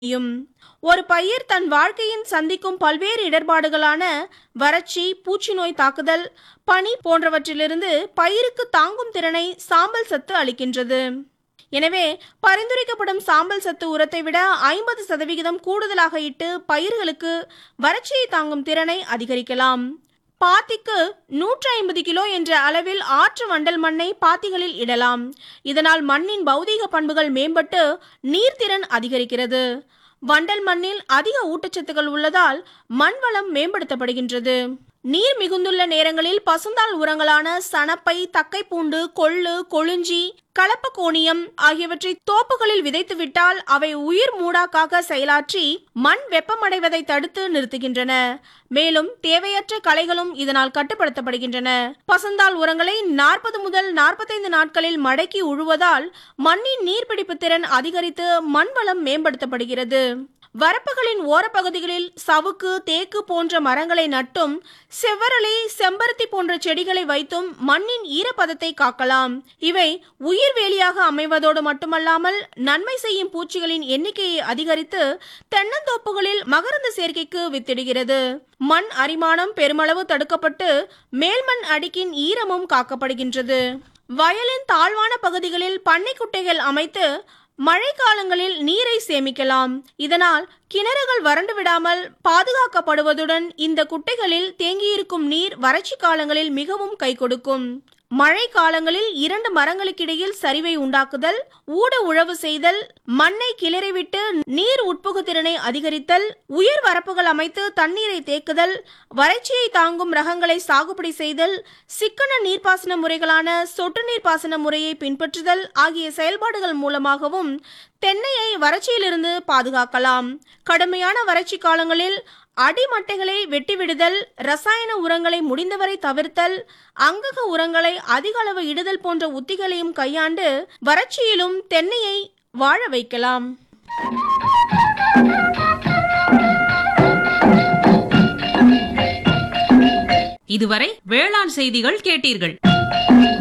முடியும் ஒரு பயிர் தன் வாழ்க்கையின் சந்திக்கும் பல்வேறு இடர்பாடுகளான வறட்சி பூச்சி நோய் தாக்குதல் பனி போன்றவற்றிலிருந்து பயிருக்கு தாங்கும் திறனை சாம்பல் சத்து அளிக்கின்றது எனவே பரிந்துரைக்கப்படும் சாம்பல் சத்து உரத்தை விட ஐம்பது சதவிகிதம் கூடுதலாக இட்டு பயிர்களுக்கு வறட்சியை தாங்கும் திறனை அதிகரிக்கலாம் பாத்திக்கு நூற்றி ஐம்பது கிலோ என்ற அளவில் ஆற்று வண்டல் மண்ணை பாத்திகளில் இடலாம் இதனால் மண்ணின் பௌதீக பண்புகள் மேம்பட்டு நீர்த்திறன் அதிகரிக்கிறது வண்டல் மண்ணில் அதிக ஊட்டச்சத்துக்கள் உள்ளதால் மண் வளம் மேம்படுத்தப்படுகின்றது நீர் மிகுந்துள்ள நேரங்களில் பசுந்தாள் உரங்களான சணப்பை தக்கைப்பூண்டு கொள்ளு கொழுஞ்சி கலப்பக்கோணியம் ஆகியவற்றை தோப்புகளில் விதைத்துவிட்டால் அவை உயிர் மூடாக்காக செயலாற்றி மண் வெப்பமடைவதை தடுத்து நிறுத்துகின்றன மேலும் தேவையற்ற களைகளும் இதனால் கட்டுப்படுத்தப்படுகின்றன பசுந்தாள் உரங்களை நாற்பது முதல் நாற்பத்தைந்து நாட்களில் மடக்கி உழுவதால் மண்ணின் நீர்பிடிப்பு திறன் அதிகரித்து மண் வளம் மேம்படுத்தப்படுகிறது வரப்புகளின் ஓரப்பகுதிகளில் சவுக்கு தேக்கு போன்ற மரங்களை நட்டும் செவ்வரளி செம்பருத்தி போன்ற செடிகளை வைத்தும் மண்ணின் ஈரப்பதத்தை காக்கலாம் இவை உயிர் வேலியாக அமைவதோடு மட்டுமல்லாமல் நன்மை செய்யும் பூச்சிகளின் எண்ணிக்கையை அதிகரித்து தென்னந்தோப்புகளில் மகரந்த சேர்க்கைக்கு வித்திடுகிறது மண் அரிமானம் பெருமளவு தடுக்கப்பட்டு மேல்மண் அடுக்கின் ஈரமும் காக்கப்படுகின்றது வயலின் தாழ்வான பகுதிகளில் பண்ணை குட்டைகள் அமைத்து மழைக்காலங்களில் நீரை சேமிக்கலாம் இதனால் கிணறுகள் வறண்டு விடாமல் பாதுகாக்கப்படுவதுடன் இந்த குட்டைகளில் தேங்கியிருக்கும் நீர் வறட்சி காலங்களில் மிகவும் கை கொடுக்கும் மழை காலங்களில் இரண்டு மரங்களுக்கிடையில் சரிவை உண்டாக்குதல் ஊட உழவு செய்தல் மண்ணை கிளறிவிட்டு நீர் உட்புகு திறனை அதிகரித்தல் உயர் வரப்புகள் அமைத்து தண்ணீரை தேக்குதல் வறட்சியை தாங்கும் ரகங்களை சாகுபடி செய்தல் சிக்கன நீர்ப்பாசன முறைகளான சொட்டு நீர்ப்பாசன முறையை பின்பற்றுதல் ஆகிய செயல்பாடுகள் மூலமாகவும் தென்னையை வறட்சியிலிருந்து பாதுகாக்கலாம் கடுமையான வறட்சி காலங்களில் அடிமட்டைகளை வெட்டிவிடுதல் ரசாயன உரங்களை முடிந்தவரை தவிர்த்தல் அங்கக உரங்களை அதிக அளவு இடுதல் போன்ற உத்திகளையும் கையாண்டு வறட்சியிலும் தென்னையை வாழ வைக்கலாம் இதுவரை வேளாண் செய்திகள் கேட்டீர்கள்